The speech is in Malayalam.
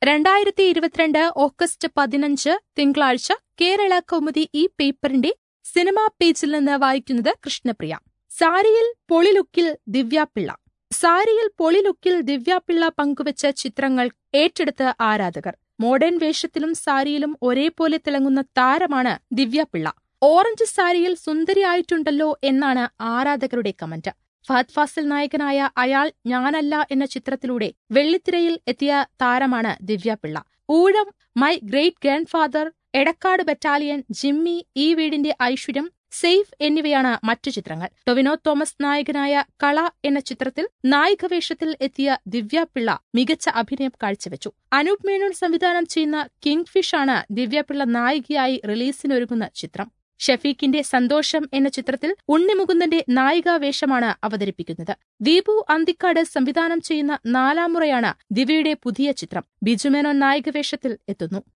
രണ്ടായിരത്തി ഇരുപത്തിരണ്ട് ഓഗസ്റ്റ് പതിനഞ്ച് തിങ്കളാഴ്ച കേരള കൗമുദി ഈ പേപ്പറിന്റെ സിനിമാ പേജിൽ നിന്ന് വായിക്കുന്നത് കൃഷ്ണപ്രിയ സാരിയിൽ പൊളിലുക്കിൽ ദിവ്യാപിള്ള സാരിയിൽ പൊളിലുക്കിൽ ദിവ്യാപിള്ള പങ്കുവച്ച ചിത്രങ്ങൾ ഏറ്റെടുത്ത ആരാധകർ മോഡേൺ വേഷത്തിലും സാരിയിലും ഒരേപോലെ തിളങ്ങുന്ന താരമാണ് ദിവ്യാപിള്ള ഓറഞ്ച് സാരിയിൽ സുന്ദരിയായിട്ടുണ്ടല്ലോ എന്നാണ് ആരാധകരുടെ കമന്റ് ഫഹദ് ഫാസിൽ നായകനായ അയാൾ ഞാനല്ല എന്ന ചിത്രത്തിലൂടെ വെള്ളിത്തിരയിൽ എത്തിയ താരമാണ് ദിവ്യാപിള്ള ഊഴം my great grand father Edakkad battalion Jimmy ഈ വീടിന്റെ ഐശ്വര്യം സേഫ് എന്നിവയാണ് മറ്റു ചിത്രങ്ങൾ ടൊവിനോ തോമസ് നായകനായ കള എന്ന ചിത്രത്തിൽ നായികവേഷത്തിൽ എത്തിയ ദിവ്യാപിള്ള മികച്ച അഭിനയം കാഴ്ചവെച്ചു അനൂപ് മേനോൻ സംവിധാനം ചെയ്യുന്ന കിങ് ഫിഷ് ആണ് ദിവ്യാപിള്ള നായികയായി റിലീസിനൊരുങ്ങുന്ന ചിത്രം ഷഫീഖിന്റെ സന്തോഷം എന്ന ചിത്രത്തിൽ ഉണ്ണിമുകുന്ദന്റെ നായികാവേഷമാണ് അവതരിപ്പിക്കുന്നത് ദീപു അന്തിക്കാട് സംവിധാനം ചെയ്യുന്ന നാലാമുറയാണ് ദിവ്യയുടെ പുതിയ ചിത്രം ബിജുമേനോൻ നായികവേഷത്തിൽ എത്തുന്നു